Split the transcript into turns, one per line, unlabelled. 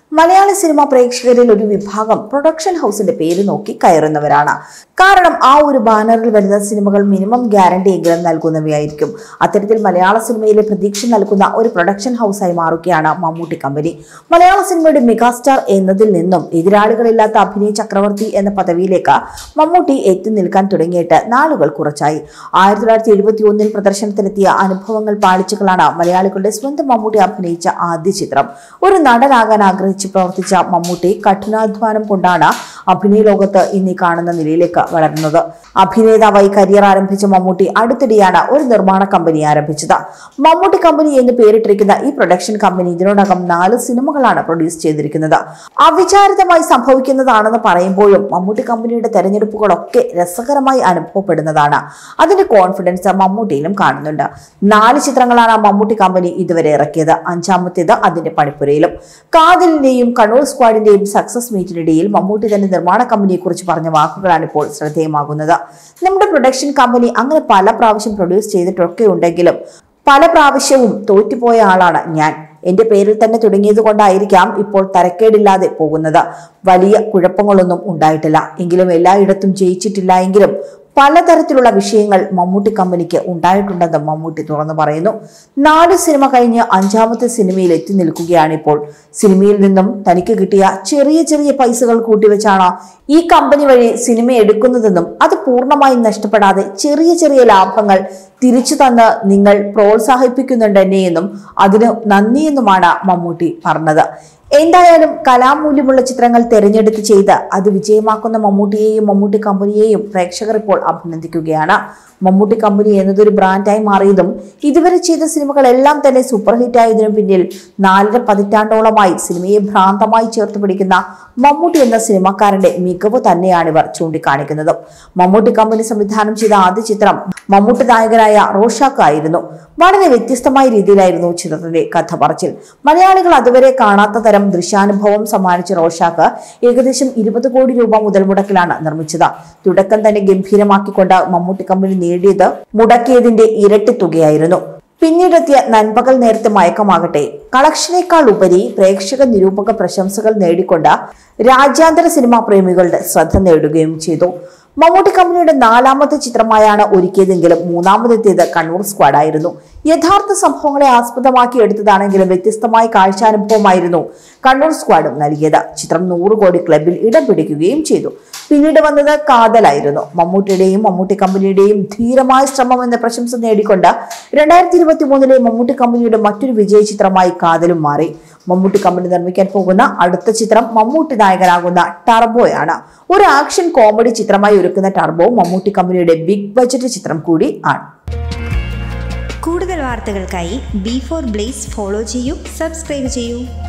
മലയാള സിനിമാ പ്രേക്ഷകരിൽ ഒരു വിഭാഗം പ്രൊഡക്ഷൻ ഹൗസിന്റെ പേര് നോക്കി കയറുന്നവരാണ് കാരണം ആ ഒരു ബാനറിൽ വരുന്ന സിനിമകൾ മിനിമം ഗ്യാരണ്ടി എങ്കിലും നൽകുന്നവയായിരിക്കും അത്തരത്തിൽ മലയാള സിനിമയിലെ പ്രതീക്ഷ നൽകുന്ന ഒരു പ്രൊഡക്ഷൻ ഹൗസായി മാറുകയാണ് മമ്മൂട്ടി കമ്പനി മലയാള സിനിമയുടെ മെഗാസ്റ്റാർ എന്നതിൽ നിന്നും എതിരാളികളില്ലാത്ത അഭിനയ ചക്രവർത്തി എന്ന പദവിയിലേക്ക് മമ്മൂട്ടി എത്തി നിൽക്കാൻ തുടങ്ങിയിട്ട് നാളുകൾ കുറച്ചായി ആയിരത്തി തൊള്ളായിരത്തി എഴുപത്തി ഒന്നിൽ പ്രദർശനത്തിലെത്തിയ അനുഭവങ്ങൾ പാളിച്ചകളാണ് മലയാളികളുടെ സ്വന്തം മമ്മൂട്ടി അഭിനയിച്ച ആദ്യ ചിത്രം ഒരു നടനാകാൻ ആഗ്രഹിച്ച് പ്രവർത്തിച്ച മമ്മൂട്ടി കഠിനാധ്വാനം കൊണ്ടാണ് അഭിനയ ലോകത്ത് ഇന്ന് ഈ കാണുന്ന നിലയിലേക്ക് വളർന്നത് അഭിനേതാവായി കരിയർ ആരംഭിച്ച മമ്മൂട്ടി അടുത്തിടെയാണ് ഒരു നിർമ്മാണ കമ്പനി ആരംഭിച്ചത് മമ്മൂട്ടി കമ്പനി എന്ന് പേരിട്ടിരിക്കുന്ന ഈ പ്രൊഡക്ഷൻ കമ്പനി ഇതിനോടകം നാല് സിനിമകളാണ് പ്രൊഡ്യൂസ് ചെയ്തിരിക്കുന്നത് അവിചാരിതമായി സംഭവിക്കുന്നതാണെന്ന് പറയുമ്പോഴും മമ്മൂട്ടി കമ്പനിയുടെ തെരഞ്ഞെടുപ്പുകളൊക്കെ രസകരമായി അനുഭവപ്പെടുന്നതാണ് അതിന്റെ കോൺഫിഡൻസ് മമ്മൂട്ടിയിലും കാണുന്നുണ്ട് നാല് ചിത്രങ്ങളാണ് മമ്മൂട്ടി കമ്പനി ഇതുവരെ ഇറക്കിയത് അഞ്ചാമത്തേത് അതിന്റെ പണിപ്പുരയിലും കാതലിന്റെയും കണ്ണൂർ സ്ക്വാഡിന്റെയും സക്സസ് മീറ്റിനിടയിൽ മമ്മൂട്ടി തന്നെ നിർമ്മാണ കമ്പനിയെ കുറിച്ച് പറഞ്ഞ വാക്കുകളാണ് ഇപ്പോൾ ശ്രദ്ധേയമാകുന്നത് നമ്മുടെ പ്രൊഡക്ഷൻ കമ്പനി അങ്ങനെ പല പ്രാവശ്യം പ്രൊഡ്യൂസ് ചെയ്തിട്ടൊക്കെ ഉണ്ടെങ്കിലും പല പ്രാവശ്യവും തോറ്റുപോയ ആളാണ് ഞാൻ എന്റെ പേരിൽ തന്നെ തുടങ്ങിയത് കൊണ്ടായിരിക്കാം ഇപ്പോൾ തരക്കേടില്ലാതെ പോകുന്നത് വലിയ കുഴപ്പങ്ങളൊന്നും ഉണ്ടായിട്ടില്ല എങ്കിലും എല്ലായിടത്തും ജയിച്ചിട്ടില്ല എങ്കിലും പലതരത്തിലുള്ള വിഷയങ്ങൾ മമ്മൂട്ടി കമ്പനിക്ക് ഉണ്ടായിട്ടുണ്ടെന്ന് മമ്മൂട്ടി തുറന്നു പറയുന്നു നാല് സിനിമ കഴിഞ്ഞ് അഞ്ചാമത്തെ സിനിമയിൽ എത്തി നിൽക്കുകയാണിപ്പോൾ സിനിമയിൽ നിന്നും തനിക്ക് കിട്ടിയ ചെറിയ ചെറിയ പൈസകൾ കൂട്ടിവെച്ചാണ് ഈ കമ്പനി വഴി സിനിമ എടുക്കുന്നതെന്നും അത് പൂർണ്ണമായും നഷ്ടപ്പെടാതെ ചെറിയ ചെറിയ ലാഭങ്ങൾ തിരിച്ചു തന്ന് നിങ്ങൾ പ്രോത്സാഹിപ്പിക്കുന്നുണ്ട് എന്നെ എന്നും അതിന് നന്ദിയെന്നുമാണ് മമ്മൂട്ടി പറഞ്ഞത് എന്തായാലും കലാമൂല്യമുള്ള ചിത്രങ്ങൾ തിരഞ്ഞെടുത്ത് ചെയ്ത് അത് വിജയമാക്കുന്ന മമ്മൂട്ടിയെയും മമ്മൂട്ടി കമ്പനിയെയും പ്രേക്ഷകർ ഇപ്പോൾ അഭിനന്ദിക്കുകയാണ് മമ്മൂട്ടി കമ്പനി എന്നതൊരു ബ്രാൻഡായി മാറിയതും ഇതുവരെ ചെയ്ത സിനിമകളെല്ലാം തന്നെ സൂപ്പർ ഹിറ്റ് ആയതിനു പിന്നിൽ നാലര പതിറ്റാണ്ടോളമായി സിനിമയെ ഭ്രാന്തമായി ചേർത്ത് പിടിക്കുന്ന മമ്മൂട്ടി എന്ന സിനിമാക്കാരന്റെ മികവ് തന്നെയാണ് ഇവർ ചൂണ്ടിക്കാണിക്കുന്നത് മമ്മൂട്ടി കമ്പനി സംവിധാനം ചെയ്ത ആദ്യ ചിത്രം മമ്മൂട്ടി നായകനായ റോഷാക്ക് ആയിരുന്നു വളരെ വ്യത്യസ്തമായ രീതിയിലായിരുന്നു ചിത്രത്തിന്റെ കഥ പറച്ചിൽ മലയാളികൾ അതുവരെ കാണാത്ത തരം ദൃശ്യാനുഭവം സമ്മാനിച്ച റോഷാക്ക് ഏകദേശം ഇരുപത് കോടി രൂപ മുതൽ മുടക്കിലാണ് നിർമ്മിച്ചത് തുടക്കം തന്നെ ഗംഭീരമാക്കിക്കൊണ്ട് മമ്മൂട്ടി കമ്പനി നേടിയത് മുടക്കിയതിന്റെ ഇരട്ടി തുകയായിരുന്നു പിന്നീടെത്തിയ നൻപകൽ നേരത്തെ മയക്കമാകട്ടെ കളക്ഷനേക്കാൾ ഉപരി പ്രേക്ഷക നിരൂപക പ്രശംസകൾ നേടിക്കൊണ്ട് രാജ്യാന്തര സിനിമാ പ്രേമികളുടെ ശ്രദ്ധ നേടുകയും ചെയ്തു മമ്മൂട്ടി കമ്പനിയുടെ നാലാമത്തെ ചിത്രമായാണ് ഒരുക്കിയതെങ്കിലും മൂന്നാമതെത്തിയത് കണ്ണൂർ സ്ക്വാഡ് ആയിരുന്നു യഥാർത്ഥ സംഭവങ്ങളെ ആസ്പദമാക്കി എടുത്തതാണെങ്കിലും വ്യത്യസ്തമായ കാഴ്ചാനുഭവമായിരുന്നു കണ്ണൂർ സ്ക്വാഡും നൽകിയത് ചിത്രം നൂറ് കോടി ക്ലബിൽ ഇടം പിടിക്കുകയും ചെയ്തു പിന്നീട് വന്നത് കാതലായിരുന്നു മമ്മൂട്ടിയുടെയും മമ്മൂട്ടി കമ്പനിയുടെയും ധീരമായ ശ്രമം എന്ന പ്രശംസ നേടിക്കൊണ്ട് രണ്ടായിരത്തി ഇരുപത്തി മൂന്നിലെ മമ്മൂട്ടി കമ്പനിയുടെ മറ്റൊരു വിജയ ചിത്രമായി കാതലും മാറി മമ്മൂട്ടി കമ്പനി നിർമ്മിക്കാൻ പോകുന്ന അടുത്ത ചിത്രം മമ്മൂട്ടി നായകനാകുന്ന ടർബോയാണ് ഒരു ആക്ഷൻ കോമഡി ചിത്രമായി ഒരുക്കുന്ന ടർബോ മമ്മൂട്ടി കമ്പനിയുടെ ബിഗ് ബജറ്റ് ചിത്രം കൂടി ആണ്
കൂടുതൽ വാർത്തകൾക്കായി ബി ഫോർ ബ്ലേസ് ഫോളോ ചെയ്യൂ സബ്സ്ക്രൈബ് ചെയ്യൂ